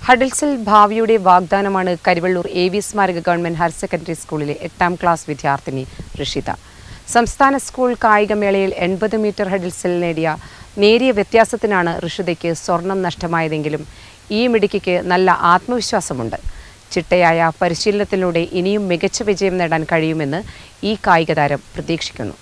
ഹഡിൽസിൽ ഭാവിയുടെ വാഗ്ദാനമാണ് Karivellur A V സ്മാരക ഗവൺമെന്റ് ഹയർ സെക്കൻഡറി സ്കൂളിലെ എട്ടാം ക്ലാസ് വിദ്യാർത്ഥിനി ഋഷിത സംസ്ഥാന സ്കൂൾ കായികമേളയിൽ എൺപത് മീറ്റർ ഹഡിൽസിൽ നേടിയ നേരിയ വ്യത്യാസത്തിനാണ് ഋഷിതയ്ക്ക് സ്വർണം നഷ്ടമായതെങ്കിലും ഈ മിടുക്കിക്ക് നല്ല ആത്മവിശ്വാസമുണ്ട് ചിട്ടയായ പരിശീലനത്തിലൂടെ ഇനിയും മികച്ച വിജയം നേടാൻ കഴിയുമെന്ന് ഈ കായിക താരം പ്രതീക്ഷിക്കുന്നു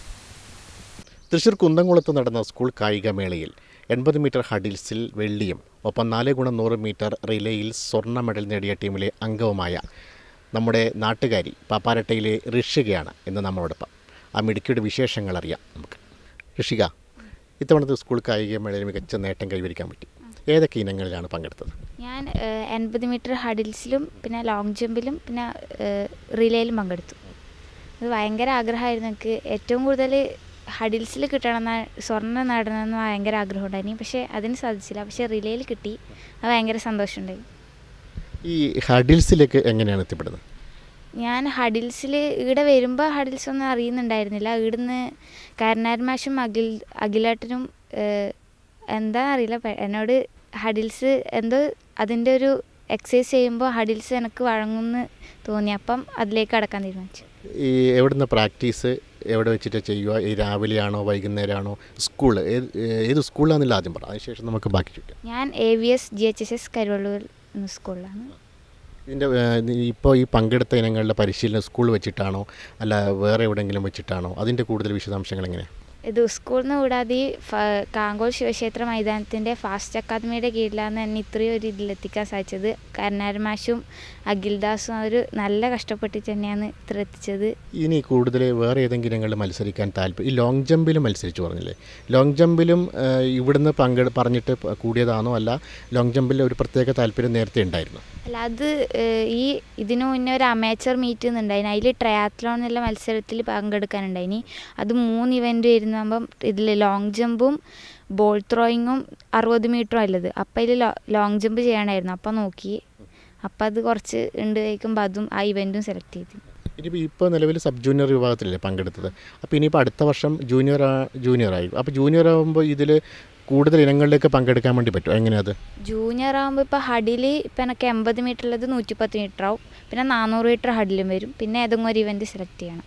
തൃശൂർ കുന്നംകുളത്ത് നടന്ന സ്കൂൾ കായികമേളയിൽ എൺപത് മീറ്റർ ഹഡിൽസിൽ വെള്ളിയും ഒപ്പം നാല് ഗുണം നൂറ് മീറ്റർ റിലേയിൽ സ്വർണ്ണ മെഡൽ നേടിയ ടീമിലെ അംഗവുമായ നമ്മുടെ നാട്ടുകാരി പാപ്പാരട്ടയിലെ ഋഷികയാണ് ഇന്ന് നമ്മളോടൊപ്പം ആ മിടുക്കിയുടെ വിശേഷങ്ങൾ അറിയാം നമുക്ക് ഋഷിക ഇത്തവണത്തെ സ്കൂൾ കായികമേളയിൽ മികച്ച നേട്ടം കൈവരിക്കാൻ പറ്റി ഏതൊക്കെ ഇനങ്ങളിലാണ് പങ്കെടുത്തത് ഞാൻ എൺപത് മീറ്റർ ഹഡിൽസിലും പിന്നെ ലോങ് ജമ്പിലും പിന്നെ റിലേയിലും പങ്കെടുത്തു അത് ഭയങ്കര ആഗ്രഹമായിരുന്നു എനിക്ക് ഏറ്റവും കൂടുതൽ ഹഡിൽസിൽ കിട്ടണം സ്വർണ്ണം നേടണമെന്ന് ഭയങ്കര ആഗ്രഹം ഉണ്ടായിരുന്നു പക്ഷേ അതിന് സാധിച്ചില്ല പക്ഷേ റിലേയിൽ കിട്ടി അത് ഭയങ്കര സന്തോഷമുണ്ടായി ഈ ഹഡിൽസിലേക്ക് എങ്ങനെയാണ് എത്തിപ്പെടുന്നത് ഞാൻ ഹഡിൽസിൽ ഇവിടെ വരുമ്പോൾ ഹഡിൽസ് ഒന്നും അറിയുന്നുണ്ടായിരുന്നില്ല ഇവിടുന്ന് കരുണാരമാഷും അഖിൽ അഖിലേട്ടനും ഏഹ്, എന്താ അറിയില്ല പെ- എന്നോട് ഹഡിൽസ് എന്തോ അതിൻ്റെ ഒരു എക്സസൈസ് ചെയ്യുമ്പോൾ ഹഡിൽസ് എനിക്ക് വഴങ്ങുമെന്ന് തോന്നി അപ്പം അതിലേക്ക് കടക്കാൻ തീരുമാനിച്ചു ഈ എവിടുന്ന് പ്രാക്ടീസ് എവിടെ വെച്ചിട്ട് ചെയ്യുക ഈ രാവിലെയാണോ വൈകുന്നേരമാണോ സ്കൂൾ ഏത് ഏത് സ്കൂളിലാണെന്നില്ല ആദ്യം പറ അതിനുശേഷം നമുക്ക് ബാക്കി ചോദിക്കാം ഞാൻ A V S G H S S Karuvellur സ്കൂളിലാണ് ഇതിൻ്റെ ഇപ്പോൾ ഈ പങ്കെടുത്ത ഇനങ്ങളുടെ പരിശീലനം സ്കൂൾ വെച്ചിട്ടാണോ അല്ല വേറെ എവിടെയെങ്കിലും വെച്ചിട്ടാണോ അതിൻ്റെ കൂടുതൽ വിശദാംശങ്ങൾ എങ്ങനെയാണ് ഇത് സ്കൂളിൽ നിന്ന് കൂടാതെ ഈ ഫ- കാങ്കോൾ ശിവക്ഷേത്ര മൈതാനത്തിൻ്റെ ഫാസ്റ്റ് അക്കാദമിയുടെ കീഴിലാണ് എന്നെ ഇത്രയും ഒരു ഇതിലെത്തിക്കാൻ സാധിച്ചത് കരുണാരമാഷും അഖിൽദാസും അവർ നല്ല കഷ്ടപ്പെട്ടിട്ട് തന്നെയാണ് ഇത്ര എത്തിച്ചത് ഇനി കൂടുതൽ വേറെ ഏതെങ്കിലും ഇനങ്ങളിൽ മത്സരിക്കാൻ താല്പര്യം ഈ ലോങ് ജമ്പിലും മത്സരിച്ചു പറഞ്ഞില്ലേ ലോങ് ജമ്പിലും ഏഹ്, ഇവിടുന്ന് പങ്കെടു പറഞ്ഞിട്ട് പ- കൂടിയതാണോ അല്ല ലോങ് ജമ്പിൽ ഒരു പ്രത്യേക താല്പര്യം നേരത്തെ ഉണ്ടായിരുന്നു അല്ല അത് ഏഹ്, ഈ ഇതിനു മുന്നേ ഒരു അമേച്ചർ മീറ്റ് എന്നുണ്ടായിന് അതിൽ ട്രയാത്ലോൺ എന്നുള്ള മത്സരത്തിൽ പങ്കെടുക്കാനുണ്ടായിനി അത് മൂന്ന് ഇവൻ്റ് വരുന്നപ്പം ഇതിൽ ലോങ് ജമ്പും ബോൾ ത്രോയിങ്ങും അറുപത് മീറ്ററും ഉള്ളത് അപ്പം അതിൽ ലോങ് ജമ്പ് ചെയ്യണമായിരുന്നു അപ്പം നോക്കി അപ്പം അത് കുറച്ച് ഉണ്ട് കഴിക്കുമ്പോൾ അതും ആ ഇവൻറ്റും സെലക്ട് ചെയ്തു ഇനിയിപ്പോൾ ഇപ്പോൾ നിലവിൽ സബ് ജൂനിയർ വിഭാഗത്തിലല്ലേ പങ്കെടുത്തത് അപ്പോൾ ഇനിയിപ്പോൾ അടുത്ത വർഷം ജൂനിയർ ജൂനിയർ ആയി അപ്പോൾ ജൂനിയർ ആകുമ്പോൾ ഇതിൽ കൂടുതൽ ഇനങ്ങളിലേക്ക് പങ്കെടുക്കാൻ വേണ്ടി പറ്റും എങ്ങനെയത് ജൂനിയർ ആകുമ്പോൾ ഇപ്പോൾ ഹഡിൽ ഇപ്പം എനിക്ക് എൺപത് മീറ്റർ ഉള്ളത് നൂറ്റിപ്പത്ത് മീറ്റർ ആവും പിന്നെ നാനൂറ് മീറ്റർ ഹഡിലും വരും പിന്നെ ഏതെങ്കിലും ഒരു ഇവൻറ്റ് സെലക്ട് ചെയ്യണം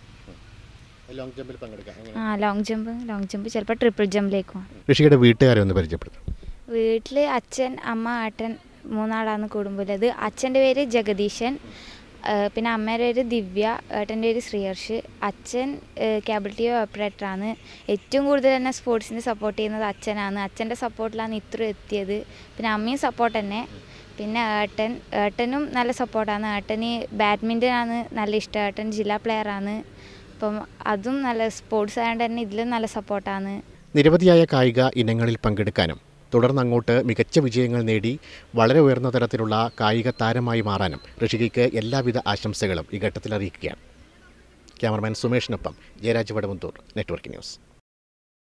ലോങ് ജമ്പിൽ പങ്കെടുക്കാം ആ ലോങ് ജമ്പ് ലോങ് ജമ്പ് ചിലപ്പോൾ ട്രിപ്പിൾ ജമ്പിലേക്ക് പോകാം ഋഷിയുടെ വീട്ടുകാരെ ഒന്ന് പരിചയപ്പെടുത്തും വീട്ടിൽ അച്ഛൻ അമ്മ ഏട്ടൻ മൂന്നാളാണ് കുടുംബമുള്ളത് അച്ഛൻ്റെ പേര് ജഗദീശൻ ആ, പിന്നെ അമ്മയുടെ പേര് ദിവ്യ ഏട്ടൻ്റെ പേര് ശ്രീഹർഷ് അച്ഛൻ കേബിൾ ടി വി ഓപ്പറേറ്ററാണ് ഏറ്റവും കൂടുതൽ തന്നെ സ്പോർട്സിന് സപ്പോർട്ട് ചെയ്യുന്നത് അച്ഛനാണ് അച്ഛൻ്റെ സപ്പോർട്ടിലാണ് ഇത്ര എത്തിയത് പിന്നെ അമ്മയും സപ്പോർട്ട് തന്നെ പിന്നെ ഏട്ടൻ ഏട്ടനും നല്ല സപ്പോർട്ടാണ് ഏട്ടന് ബാഡ്മിൻ്റൺ ആണ് നല്ല ഇഷ്ടം ഏട്ടൻ ജില്ലാ പ്ലെയറാണ് അപ്പം അതും നല്ല സ്പോർട്സ് ആയതുകൊണ്ട് തന്നെ ഇതിലും നല്ല സപ്പോർട്ടാണ് നിരവധിയായ കായിക ഇനങ്ങളിൽ പങ്കെടുക്കാനും തുടർന്ന് അങ്ങോട്ട് മികച്ച വിജയങ്ങൾ നേടി വളരെ ഉയർന്ന തരത്തിലുള്ള കായിക താരമായി മാറാനും ഋഷികയ്ക്ക് എല്ലാവിധ ആശംസകളും ഈ ഘട്ടത്തിൽ അറിയിക്കുകയാണ് ക്യാമറമാൻ സുമേഷിനൊപ്പം ജയരാജ് വടമുന്തൂർ നെറ്റ്വർക്ക് ന്യൂസ്